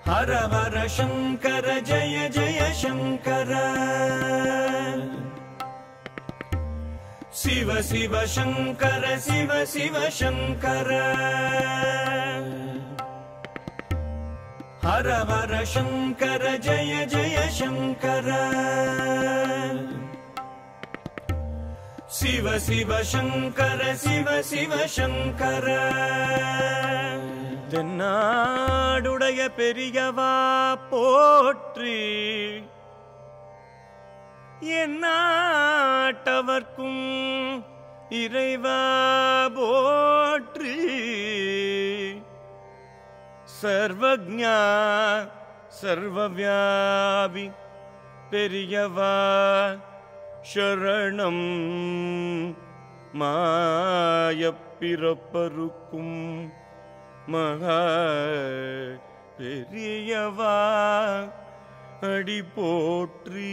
हर हर शङ्कर जय जय शङ्कर शिव शिव शङ्कर शिव शिव शङ्कर हर हर शङ्कर जय जय शङ्कर शिव शिव शङ्कर शिव शिव शङ्कर தென்னாடுடைய பெரியவா போற்றி எந்நாட்டவர்க்கும் இறைவா போற்றி சர்வஜா சர்வவியாபி பெரியவா சரணம் மாயப்பிறப்பருக்கும் மகா பெரியவா அடி போற்றி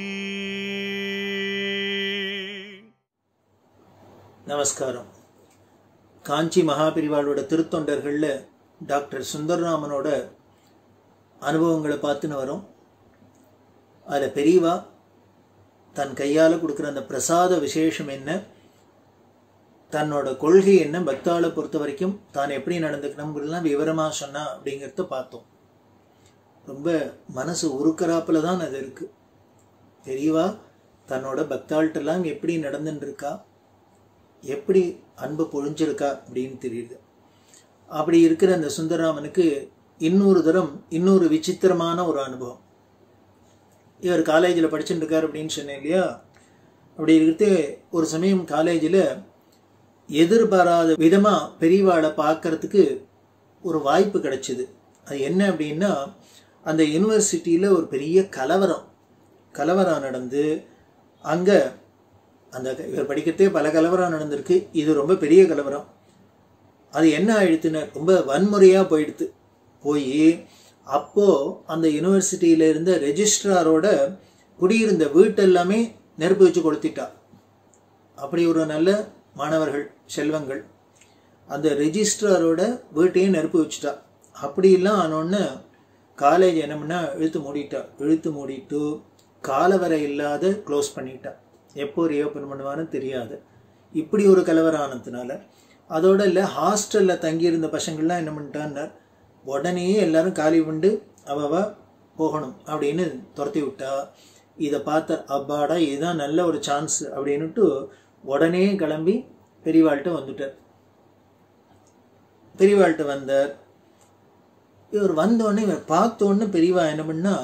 நமஸ்காரம் காஞ்சி மகாபிரிவாளோட திருத்தொண்டர்களில் டாக்டர் சுந்தரராமனோட அனுபவங்களை பார்த்துன்னு வரோம் அதில் பெரியவா தன் கையால் கொடுக்குற அந்த பிரசாத விசேஷம் என்ன தன்னோட கொள்கை என்ன பக்தாளை பொறுத்த வரைக்கும் தான் எப்படி நடந்துக்கணுங்கிறதுலாம் விவரமாக சொன்னா அப்படிங்கிறத பார்த்தோம் ரொம்ப மனசு உருக்கராப்பில் தான் அது இருக்கு பெரியவா தன்னோட பக்தாள்கிட்டலாம் எப்படி நடந்துட்டு இருக்கா எப்படி அன்பு பொழிஞ்சிருக்கா அப்படின்னு தெரியுது அப்படி இருக்கிற அந்த சுந்தரராமனுக்கு இன்னொரு தரம் இன்னொரு விசித்திரமான ஒரு அனுபவம் இவர் காலேஜில் படிச்சுட்டு இருக்கார் அப்படின்னு சொன்னேன் இல்லையா அப்படி இருக்கிறது ஒரு சமயம் காலேஜில் எதிர்பாராத விதமாக பெரியவாளை பார்க்கறதுக்கு ஒரு வாய்ப்பு கிடைச்சிது அது என்ன அப்படின்னா அந்த யூனிவர்சிட்டியில் ஒரு பெரிய கலவரம் கலவரம் நடந்து அங்கே அந்த இவர் படிக்கிறதே பல கலவரம் நடந்திருக்கு இது ரொம்ப பெரிய கலவரம் அது என்ன ஆயிடுத்துன்னு ரொம்ப வன்முறையாக போயிடுது போய் அப்போது அந்த யூனிவர்சிட்டியில் இருந்த ரெஜிஸ்ட்ராரோட குடியிருந்த வீட்டெல்லாமே நெருப்பு வச்சு கொளுத்திட்டா அப்படி ஒரு நல்ல மாணவர்கள் செல்வங்கள் அந்த ரெஜிஸ்ட்ராரோட வீட்டையும் நெருப்பு வச்சுட்டா அப்படிலாம் ஆனோன்னு காலேஜ் என்ன பண்ணா இழுத்து மூடிட்டா இழுத்து மூடிட்டு காலவரை இல்லாத க்ளோஸ் பண்ணிட்டா எப்போ ரீஓப்பன் பண்ணுவான்னு தெரியாது இப்படி ஒரு கலவரம் ஆனதுனால அதோட இல்லை ஹாஸ்டலில் தங்கியிருந்த பசங்கள்லாம் என்ன பண்ணிட்டான்னார் உடனே எல்லாரும் காலி பண்ணி அவ போகணும் அப்படின்னு துரத்தி விட்டா இதை பார்த்த அப்பாடா இதுதான் நல்ல ஒரு சான்ஸ் அப்படின்னுட்டு உடனே கிளம்பி பெரியவாள்கிட்ட வந்துட்டார் பெரியவாள்கிட்ட வந்தார் இவர் வந்தோடனே இவர் பார்த்தோன்னு பெரியவா என்ன பண்ணா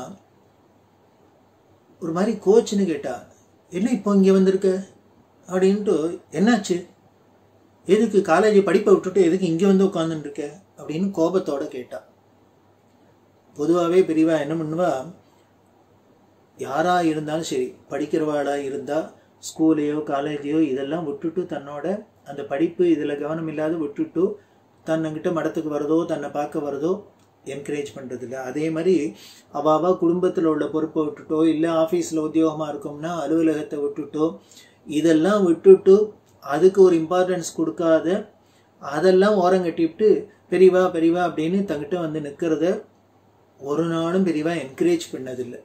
ஒரு மாதிரி கோச்சுன்னு கேட்டா என்ன இப்போ இங்கே வந்திருக்க அப்படின்ட்டு என்னாச்சு எதுக்கு காலேஜ் படிப்பை விட்டுட்டு எதுக்கு இங்கே வந்து உட்காந்துட்டு இருக்க அப்படின்னு கோபத்தோட கேட்டா பொதுவாகவே பெரியவா என்ன பண்ணுவா யாராக இருந்தாலும் சரி படிக்கிறவாளாக இருந்தால் ஸ்கூலையோ காலேஜையோ இதெல்லாம் விட்டுட்டு தன்னோட அந்த படிப்பு இதில் கவனம் இல்லாத விட்டுட்டு தன்னைங்கிட்ட மடத்துக்கு வரதோ தன்னை பார்க்க வரதோ என்கரேஜ் பண்ணுறதில்ல அதே மாதிரி அவாவா குடும்பத்தில் உள்ள பொறுப்பை விட்டுட்டோ இல்லை ஆஃபீஸில் உத்தியோகமாக இருக்கோம்னா அலுவலகத்தை விட்டுட்டோ இதெல்லாம் விட்டுட்டு அதுக்கு ஒரு இம்பார்ட்டன்ஸ் கொடுக்காத அதெல்லாம் ஓரம் கட்டிவிட்டு பெரியவா பெரியவா அப்படின்னு தங்கிட்ட வந்து நிற்கிறத ஒரு நாளும் பெரியவா என்கரேஜ் பண்ணதில்லை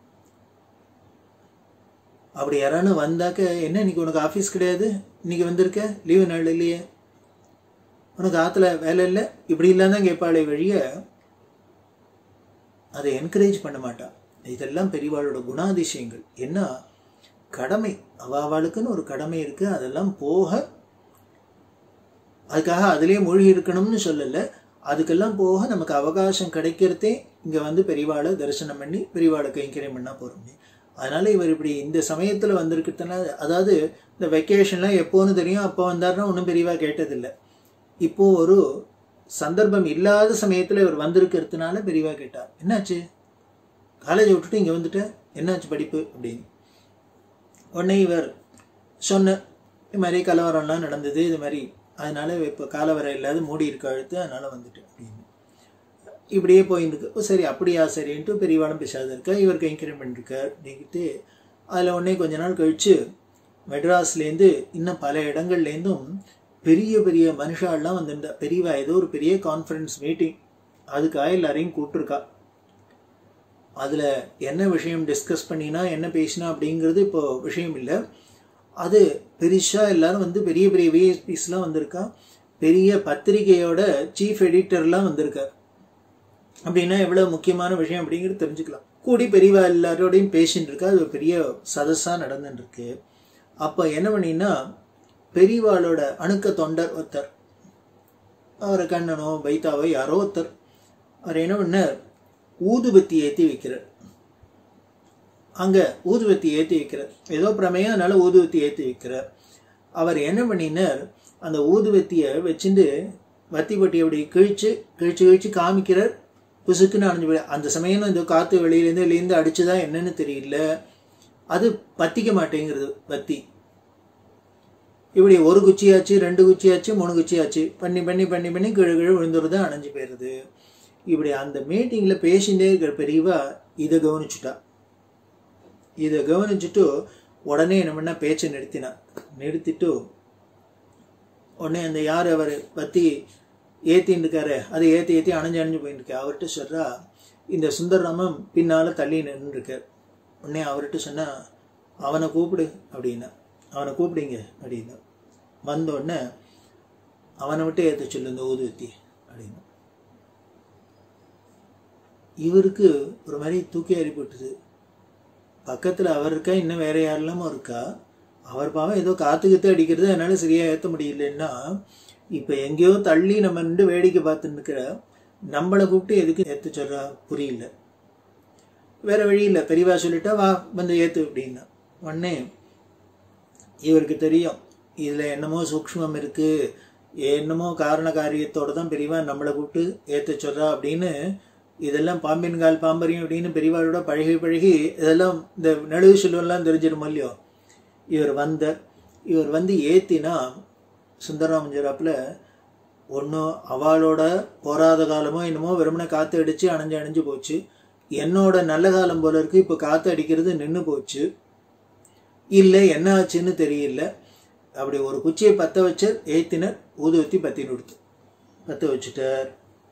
அப்படி யாரானு வந்தாக்க என்ன இன்னைக்கு உனக்கு ஆஃபீஸ் கிடையாது இன்னைக்கு வந்திருக்க லீவு நாள் இல்லையே உனக்கு ஆற்றுல வேலை இல்லை இப்படி இல்லாதான் கேட்பாளே வழிய அதை என்கரேஜ் பண்ண மாட்டான் இதெல்லாம் பெரியவாளோட குணாதிசயங்கள் என்ன கடமை அவாவாளுக்குன்னு ஒரு கடமை இருக்கு அதெல்லாம் போக அதுக்காக அதிலே மூழ்கி இருக்கணும்னு சொல்லலை அதுக்கெல்லாம் போக நமக்கு அவகாசம் கிடைக்கிறதே இங்கே வந்து பெரியவாளை தரிசனம் பண்ணி பெரியவாளை கைங்கரியம் பண்ணால் போகிறோம் அதனால இவர் இப்படி இந்த சமயத்தில் வந்திருக்கிறதுனால அதாவது இந்த வெக்கேஷன்லாம் எப்போன்னு தெரியும் அப்போ வந்தாருன்னா ஒன்றும் பெரியவா கேட்டதில்லை இப்போ ஒரு சந்தர்ப்பம் இல்லாத சமயத்தில் இவர் வந்திருக்கிறதுனால பெரியவா கேட்டார் என்னாச்சு காலேஜை விட்டுட்டு இங்கே வந்துட்ட என்னாச்சு படிப்பு அப்படின்னு உடனே இவர் சொன்ன இது மாதிரி கலவரம்லாம் நடந்தது இது மாதிரி அதனால இப்போ காலவரை இல்லாத மூடி இருக்க அழுத்து அதனால வந்துட்டு அப்படின்னு இப்படியே போயிருக்கு சரி அப்படியா சரின்ட்டு பெரியவாளும் பேசாத இருக்கா இவர் கைங்கரியம் பண்ணிருக்கார் அப்படின்ட்டு அதில் உடனே கொஞ்ச நாள் கழித்து மெட்ராஸ்லேருந்து இன்னும் பல இடங்கள்லேருந்தும் பெரிய பெரிய மனுஷாலாம் வந்துருந்தா பெரியவா ஏதோ ஒரு பெரிய கான்ஃபரன்ஸ் மீட்டிங் அதுக்காக எல்லாரையும் கூப்பிட்டுருக்கா அதில் என்ன விஷயம் டிஸ்கஸ் பண்ணினா என்ன பேசினா அப்படிங்கிறது இப்போ விஷயம் இல்லை அது பெருசாக எல்லாரும் வந்து பெரிய பெரிய விஎஸ்பிஸ்லாம் வந்திருக்கா பெரிய பத்திரிகையோட சீஃப் எடிட்டர்லாம் வந்திருக்கார் அப்படின்னா எவ்வளோ முக்கியமான விஷயம் அப்படிங்கிறது தெரிஞ்சுக்கலாம் கூடி பெரியவா எல்லாரோடையும் பேசின்னு இருக்கா அது ஒரு பெரிய சதஸாக நடந்துட்டு இருக்கு அப்போ என்ன பண்ணினா பெரியவாளோட அணுக்க தொண்டர் ஒருத்தர் அவரை கண்ணனோ பைத்தாவோ யாரோ ஒருத்தர் அவர் என்ன பண்ணார் ஊதுபத்தி ஏற்றி வைக்கிறார் அங்கே ஊதுபத்தி ஏற்றி வைக்கிறார் ஏதோ பிரமேயம் அதனால ஊதுபத்தி ஏற்றி வைக்கிறார் அவர் என்ன பண்ணினார் அந்த ஊதுபத்தியை வச்சுட்டு வத்தி பட்டி அப்படி கிழிச்சு கிழிச்சு கிழிச்சு காமிக்கிறார் புசுக்குன்னு அணைஞ்சு போய் அந்த சமயம் இந்த காற்று வெளியிலேருந்து வெளியிலேருந்து அடிச்சுதா என்னன்னு தெரியல அது பத்திக்க மாட்டேங்கிறது வத்தி இப்படி ஒரு குச்சியாச்சு ரெண்டு குச்சியாச்சு மூணு குச்சியாச்சு பண்ணி பண்ணி பண்ணி பண்ணி கீழே கீழே விழுந்துருது அணைஞ்சு போயிடுது இப்படி அந்த மீட்டிங்கில் பேசிகிட்டே இருக்கிற பெரியவா இதை கவனிச்சுட்டா இதை கவனிச்சுட்டு உடனே என்ன பண்ணா பேச்சை நிறுத்தினா நிறுத்திட்டு உடனே அந்த யார் அவர் பற்றி ஏற்றின்னு இருக்காரு அதை ஏற்றி ஏற்றி அணைஞ்சு அணைஞ்சு போயின்னு இருக்கு அவர்கிட்ட சொல்கிறா இந்த சுந்தரராமன் பின்னால் தள்ளி நின்றுருக்கார் உடனே அவர்கிட்ட சொன்னா அவனை கூப்பிடு அப்படின்னா அவனை கூப்பிடுங்க அப்படின்னா வந்த உடனே அவனை விட்டு ஏற்ற சொல்லு இந்த ஊதுவத்தி அப்படின்னு இவருக்கு ஒரு மாதிரி தூக்கி அறிப்பட்டுது பக்கத்தில் அவர் இருக்கா இன்னும் வேற யாரெல்லாமோ இருக்கா அவர் பாவம் ஏதோ காத்துக்கிட்டு அடிக்கிறது என்னால் சரியாக ஏற்ற முடியலன்னா இப்போ எங்கேயோ தள்ளி நம்ம நின்று வேடிக்கை பார்த்துன்னு இருக்கிற நம்மளை கூப்பிட்டு எதுக்கு ஏற்ற சொல்கிறா புரியல வேற வழி இல்லை பெரியவா சொல்லிட்டா வா வந்து ஏற்று அப்படின்னா உடனே இவருக்கு தெரியும் இதில் என்னமோ சூக்ஷ்மம் இருக்குது என்னமோ காரண காரியத்தோட தான் பெரியவா நம்மளை கூப்பிட்டு ஏற்ற சொல்கிறா அப்படின்னு இதெல்லாம் பாம்பின் கால் பாம்பரியும் அப்படின்னு பெரியவாளோட பழகி பழகி இதெல்லாம் இந்த நடுவு செல்வம்லாம் தெரிஞ்சிடும் இல்லையோ இவர் வந்த இவர் வந்து ஏற்றினா சுந்தரராமஞ்சராப்பில் ஒன்றும் அவளோட போராத காலமோ என்னமோ வெறுமனை காற்று அடித்து அணைஞ்சு அணைஞ்சு போச்சு என்னோட நல்ல காலம் போல இருக்கு இப்போ காற்று அடிக்கிறது நின்று போச்சு இல்லை என்ன ஆச்சுன்னு தெரியல அப்படி ஒரு குச்சியை பற்ற வச்சு ஏத்தினர் ஊதுவத்தி பற்றி கொடுத்து பற்ற வச்சுட்டார்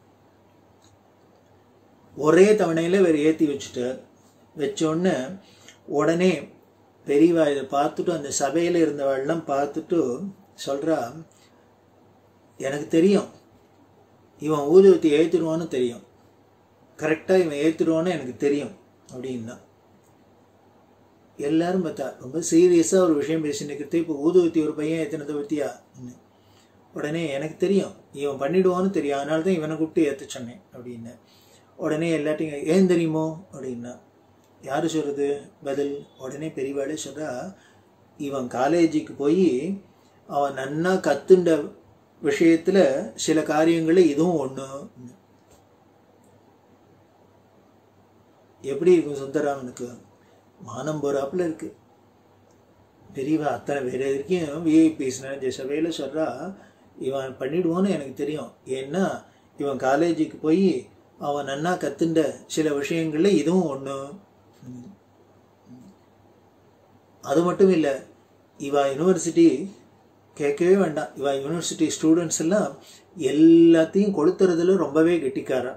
ஒரே தவணையில் இவர் ஏற்றி வச்சுட்டார் வச்சோடனே உடனே பெரியவா இதை பார்த்துட்டு அந்த சபையில் இருந்தவள்லாம் பார்த்துட்டு சொல்கிறா எனக்கு தெரியும் இவன் ஊதுவத்தி ஏற்றிடுவான்னு தெரியும் கரெக்டாக இவன் ஏற்றிடுவான்னு எனக்கு தெரியும் அப்படின்னா எல்லாரும் பார்த்தா ரொம்ப சீரியஸாக ஒரு விஷயம் பேசினுக்கிறது இப்போ ஊதுவத்தி ஒரு பையன் ஏற்றினதை பற்றியா உடனே எனக்கு தெரியும் இவன் பண்ணிடுவான்னு தெரியும் அதனால தான் இவனை கூப்பிட்டு ஏற்ற சொன்னேன் அப்படின்னு உடனே எல்லாத்தையும் ஏன் தெரியுமோ அப்படின்னா யார் சொல்கிறது பதில் உடனே பெரியவாளே சொல்கிறா இவன் காலேஜுக்கு போய் அவன் நன்னா கத்துண்ட விஷயத்தில் சில காரியங்களில் இதுவும் ஒன்று எப்படி இருக்கும் சுந்தராமனுக்கு மானம் போறாப்புல இருக்கு பெரியவா அத்தனை வேற வரைக்கும் விஐபிஸ் நினைஞ்ச சபையில் சொல்கிறா இவன் பண்ணிடுவான்னு எனக்கு தெரியும் ஏன்னா இவன் காலேஜுக்கு போய் அவன் நன்னா கத்துண்ட சில விஷயங்கள்ல இதுவும் ஒன்று அது மட்டும் இல்லை இவா யூனிவர்சிட்டி கேட்கவே வேண்டாம் இவா யூனிவர்சிட்டி ஸ்டூடெண்ட்ஸ் எல்லாம் எல்லாத்தையும் கொளுத்துறதுல ரொம்பவே கெட்டிக்காரா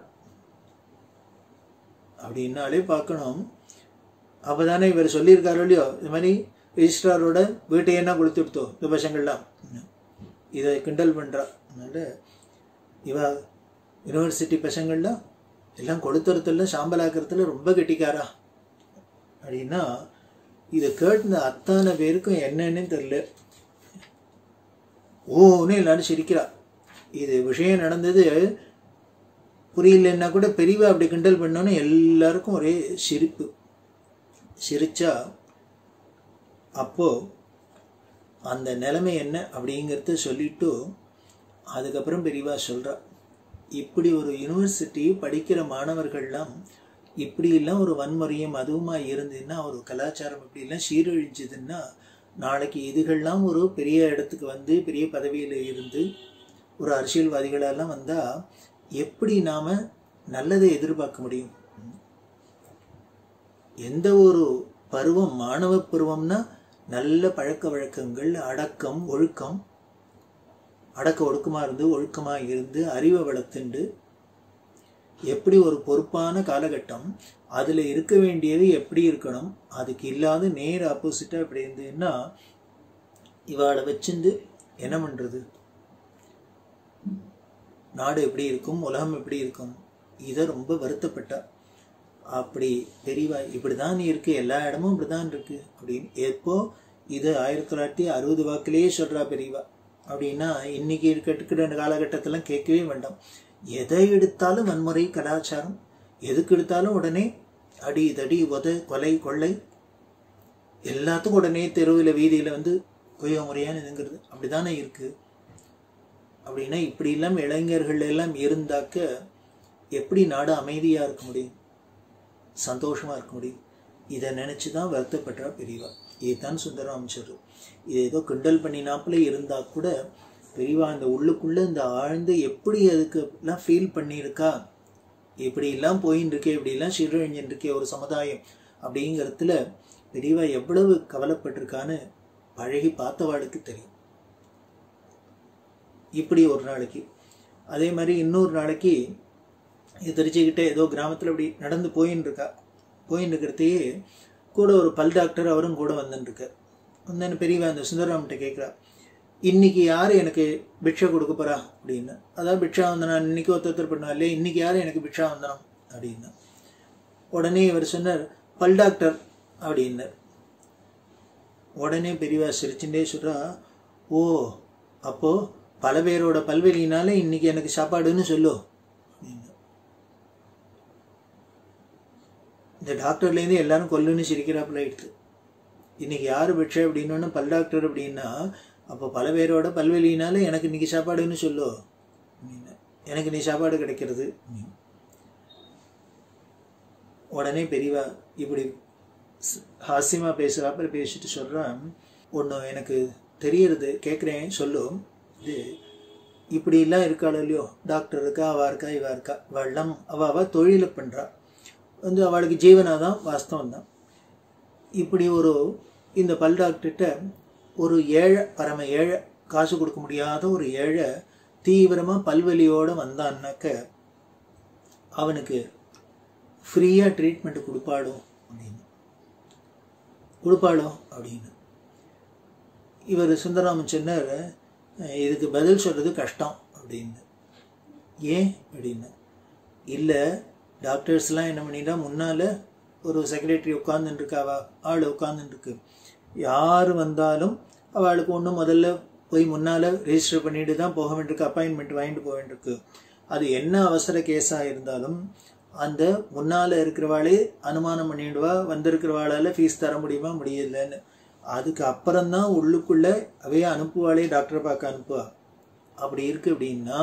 அப்படின்னாலே பார்க்கணும் அப்போதானே இவர் சொல்லியிருக்காரோ இல்லையோ இது மாதிரி ரிஜிஸ்ட்ராரோட வீட்டை என்ன கொளுத்து விடுத்தோம் இந்த பசங்கள்லாம் இதை கிண்டல் பண்ணுறா அதனால இவ யூனிவர்சிட்டி பசங்கள்லாம் எல்லாம் கொளுத்துறதுல சாம்பலாக்கிறதுல ரொம்ப கெட்டிக்காரா அப்படின்னா இதை கேட்டு அத்தனை பேருக்கும் என்னன்னு தெரியல ஓன்னு எல்லாரும் சிரிக்கிறா இது விஷயம் நடந்தது புரியலன்னா கூட பெரியவா அப்படி கிண்டல் பண்ணோன்னு எல்லாருக்கும் ஒரே சிரிப்பு சிரிச்சா அப்போ அந்த நிலைமை என்ன அப்படிங்கிறத சொல்லிட்டு அதுக்கப்புறம் பெரியவா சொல்கிறா இப்படி ஒரு யூனிவர்சிட்டி படிக்கிற மாணவர்கள்லாம் இப்படியெல்லாம் ஒரு வன்முறையும் அதுவுமா இருந்ததுன்னா ஒரு கலாச்சாரம் இப்படிலாம் சீரழிஞ்சதுன்னா நாளைக்கு இதுகள்லாம் ஒரு பெரிய இடத்துக்கு வந்து பெரிய பதவியில் இருந்து ஒரு அரசியல்வாதிகளெல்லாம் வந்தால் எப்படி நாம் நல்லதை எதிர்பார்க்க முடியும் எந்த ஒரு பருவம் மாணவ பருவம்னா நல்ல பழக்க வழக்கங்கள் அடக்கம் ஒழுக்கம் அடக்க ஒடுக்கமாக இருந்து ஒழுக்கமாக இருந்து அறிவை வளர்த்துண்டு எப்படி ஒரு பொறுப்பான காலகட்டம் அதில் இருக்க வேண்டியது எப்படி இருக்கணும் அதுக்கு இல்லாத நேர் ஆப்போசிட்டாக இப்படி இருந்ததுன்னா இவாளை வச்சிருந்து என்ன பண்ணுறது நாடு எப்படி இருக்கும் உலகம் எப்படி இருக்கும் இதை ரொம்ப வருத்தப்பட்டா அப்படி பெரியவா இப்படிதான் இருக்கு எல்லா இடமும் இப்படிதான் இருக்கு அப்படின்னு எப்போ இது ஆயிரத்தி தொள்ளாயிரத்தி அறுபது வாக்கிலேயே சொல்றா பெரியவா அப்படின்னா இன்னைக்கு இருக்கிற காலகட்டத்திலாம் கேட்கவே வேண்டாம் எதை எடுத்தாலும் வன்முறை கலாச்சாரம் எதுக்கு எடுத்தாலும் உடனே அடி தடி உத கொலை கொள்ளை எல்லாத்துக்கும் உடனே தெருவில் வீதியில் வந்து கொய்ய முறையான இதுங்கிறது அப்படிதானே இருக்கு அப்படின்னா இப்படி எல்லாம் இளைஞர்கள் எல்லாம் இருந்தாக்க எப்படி நாடு அமைதியா இருக்க முடியும் சந்தோஷமா இருக்க முடியும் இதை நினைச்சு தான் வருத்தப்பட்டா பெரியவா இதுதான் சுந்தரம் சொல்றது இது ஏதோ கிண்டல் பண்ணினாப்புல இருந்தா கூட பெரியவா அந்த உள்ளுக்குள்ள இந்த ஆழ்ந்து எப்படி அதுக்கு எல்லாம் ஃபீல் பண்ணியிருக்கா இப்படி எல்லாம் போயின்னு இருக்கே இப்படி எல்லாம் சீரழிஞ்சின்னு இருக்கே ஒரு சமுதாயம் அப்படிங்கிறதுல பெரியவா எவ்வளவு கவலைப்பட்டிருக்கான்னு பழகி பார்த்தவாளுக்கு தெரியும் இப்படி ஒரு நாளைக்கு அதே மாதிரி இன்னொரு நாளைக்கு இது தெரிச்சுக்கிட்டே ஏதோ கிராமத்தில் இப்படி நடந்து போயின்னு இருக்கா போயின்னு இருக்கிறதையே கூட ஒரு பல் டாக்டர் அவரும் கூட வந்துன்னு இருக்கார் வந்து பெரியவா அந்த சுந்தரராம்கிட்ட கேட்குறா இன்னைக்கு யார் எனக்கு பிக்ஷை கொடுக்க போறா அப்படின்னு அதாவது பிக்ஷா வந்தனம் இன்னைக்கு ஒருத்தர் பண்ணுவா இல்லையா இன்னைக்கு யார் எனக்கு பிக்ஷா வந்தனம் அப்படின்னு உடனே இவர் சொன்னார் பல் டாக்டர் அப்படின்னார் உடனே பெரியவா சிரிச்சுட்டே சொல்றா ஓ அப்போ பல பேரோட பல்வெளியினால இன்னைக்கு எனக்கு சாப்பாடுன்னு சொல்லு அப்படின்னு இந்த டாக்டர்லேருந்து எல்லாரும் கொல்லுன்னு சிரிக்கிறாப்புல எடுத்து இன்னைக்கு யார் பிக்ஷை அப்படின்னு பல் டாக்டர் அப்படின்னா அப்போ பல பேரோட பல்வெளியினால எனக்கு இன்னைக்கு சாப்பாடுன்னு சொல்லு அப்படின்னு எனக்கு நீ சாப்பாடு கிடைக்கிறது அப்படின்னு. உடனே பெரியவா இப்படி ஸ்- ஹாஸ்யமா பேசுறாப்புல பேசிட்டு சொல்றான் ஒன்று எனக்கு தெரியறது கேட்குறேன் சொல்லும் இது இப்படி எல்லாம் இருக்காள் இல்லையோ டாக்டர் இருக்கா அவா இருக்கா இவா இருக்கா வெள்ளம் அவ அவ தொழிலை பண்றா வந்து அவளுக்கு ஜீவனாதான் வாஸ்தவம் தான் இப்படி ஒரு இந்த பல் டாக்டர்கிட்ட ஒரு ஏழை பரம ஏழை காசு கொடுக்க முடியாத ஒரு ஏழை தீவிரமாக பல்வலியோடு வந்தான்னாக்க அவனுக்கு ஃப்ரீயாக ட்ரீட்மெண்ட் கொடுப்பாளோ அப்படின்னு கொடுப்பாளோ அப்படின்னு இவர் சுந்தராமன் சொன்னார் இதுக்கு பதில் சொல்கிறது கஷ்டம் அப்படின்னு ஏன் அப்படின்னு இல்லை டாக்டர்ஸ்லாம் என்ன பண்ணிட்டா முன்னால் ஒரு செக்ரட்டரி உட்காந்துருக்காவா ஆள் உட்காந்துருக்கு யார் வந்தாலும் அவளுக்கு ஒன்று முதல்ல போய் முன்னால் ரெஜிஸ்டர் பண்ணிட்டு தான் போக வேண்டியிருக்கு அப்பாயின்மெண்ட் வாங்கிட்டு போக வேண்டியிருக்கு அது என்ன அவசர கேஸாக இருந்தாலும் அந்த முன்னால் இருக்கிறவாளே அனுமானம் பண்ணிடுவா வந்திருக்கிறவாளால் ஃபீஸ் தர முடியுமா முடியலன்னு அதுக்கு அப்புறம்தான் உள்ளுக்குள்ளே அவையே அனுப்புவாளே டாக்டரை பார்க்க அனுப்புவா அப்படி இருக்கு அப்படின்னா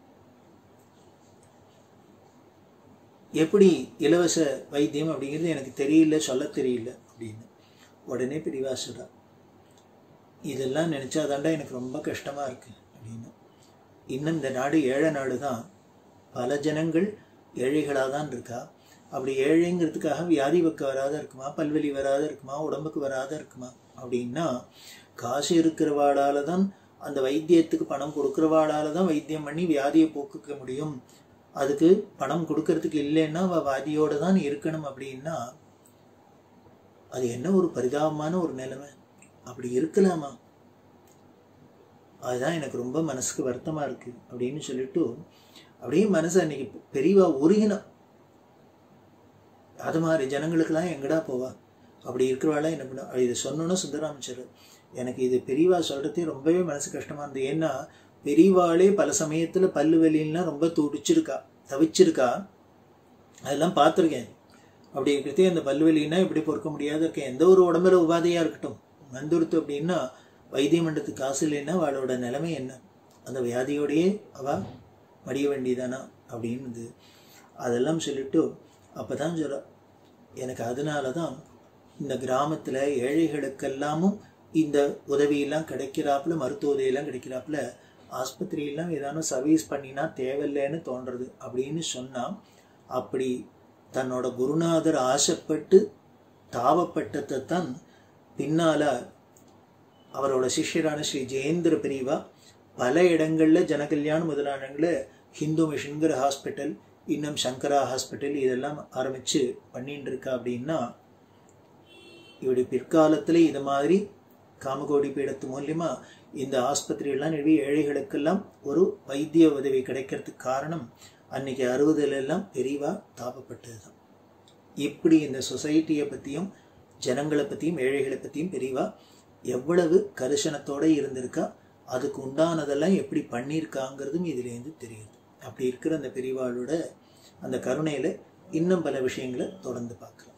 எப்படி இலவச வைத்தியம் அப்படிங்கிறது எனக்கு தெரியல சொல்ல தெரியல அப்படின்னு உடனே பிரிவா சொல்றா இதெல்லாம் நினைச்சாதாண்டா எனக்கு ரொம்ப கஷ்டமா இருக்கு அப்படின்னு இன்னும் இந்த நாடு ஏழை நாடு தான் பல ஜனங்கள் ஏழைகளாக தான் இருக்கா அப்படி ஏழைங்கிறதுக்காக வியாதி வைக்க வராத இருக்குமா பல்வலி வராத இருக்குமா உடம்புக்கு வராத இருக்குமா அப்படின்னா காசு இருக்கிறவாளால தான் அந்த வைத்தியத்துக்கு பணம் கொடுக்குறவாளால தான் வைத்தியம் பண்ணி வியாதியை போக்குக்க முடியும் அதுக்கு பணம் கொடுக்கறதுக்கு இல்லைன்னா அவ வாதியோட தான் இருக்கணும் அப்படின்னா அது என்ன ஒரு பரிதாபமான ஒரு நிலைமை அப்படி இருக்கலாமா அதுதான் எனக்கு ரொம்ப மனசுக்கு வருத்தமா இருக்கு அப்படின்னு சொல்லிட்டு அப்படியே மனசு அன்னைக்கு பெரியவா உருகினா அது மாதிரி ஜனங்களுக்கெல்லாம் எங்கடா போவா அப்படி இருக்கிறவாளா என்ன பண்ண இதை சொன்னோன்னா சுந்தராமச்சர் எனக்கு இது பெரியவா சொல்றதே ரொம்பவே மனசு கஷ்டமா இருந்தது ஏன்னா பெரியவாளே பல சமயத்துல பல்லு வலின்னா ரொம்ப துடிச்சிருக்கா தவிச்சிருக்கா அதெல்லாம் பார்த்துருக்கேன் அப்படி இருக்கிறதே அந்த பல்லு வலின்னா இப்படி பொறுக்க முடியாத இருக்கேன் எந்த ஒரு உடம்புல உபாதையா இருக்கட்டும் வந்துடுத்து அப்படின்னா வைத்தியம் பண்ணுறதுக்கு காசு இல்லைன்னா அவளோட நிலைமை என்ன அந்த வியாதியோடையே அவ மடிய வேண்டியதானா அப்படின்னு அதெல்லாம் சொல்லிட்டு அப்பதான் சொல்ற எனக்கு அதனால தான் இந்த கிராமத்துல ஏழைகளுக்கெல்லாமும் இந்த உதவியெல்லாம் கிடைக்கிறாப்புல மருத்துவ உதவியெல்லாம் கிடைக்கிறாப்புல ஆஸ்பத்திரியெல்லாம் ஏதானும் சர்வீஸ் பண்ணினா தேவையில்லைன்னு தோன்றது அப்படின்னு சொன்னா அப்படி தன்னோட குருநாதர் ஆசைப்பட்டு தாவப்பட்டதை தான் பின்னால அவரோட சிஷ்யரான ஸ்ரீ ஜெயேந்திர பிரிவா பல இடங்கள்ல ஜனகல்யாண் முதலான இடங்கள்ல ஹிந்து மிஷன்கிற ஹாஸ்பிட்டல் இன்னும் சங்கரா ஹாஸ்பிட்டல் இதெல்லாம் ஆரம்பித்து பண்ணிட்டு இருக்கா அப்படின்னா இப்படி பிற்காலத்தில் இது மாதிரி காமகோடி பீடத்து மூலியமா இந்த ஆஸ்பத்திரியெல்லாம் நிறுவி ஏழைகளுக்கெல்லாம் ஒரு வைத்திய உதவி கிடைக்கிறதுக்கு காரணம் அன்னைக்கு அறுபதுல எல்லாம் பெரிவா தாபப்பட்டது தான் இப்படி இந்த சொசைட்டியை பற்றியும் ஜனங்களை பற்றியும் ஏழைகளை பற்றியும் பெரிவா எவ்வளவு கரிசனத்தோட இருந்திருக்கா அதுக்கு உண்டானதெல்லாம் எப்படி பண்ணியிருக்காங்கிறதும் இதுலேருந்து தெரியுது அப்படி இருக்கிற அந்த பெரிவாளோட அந்த கருணையில் இன்னும் பல விஷயங்களை தொடர்ந்து பார்க்கலாம்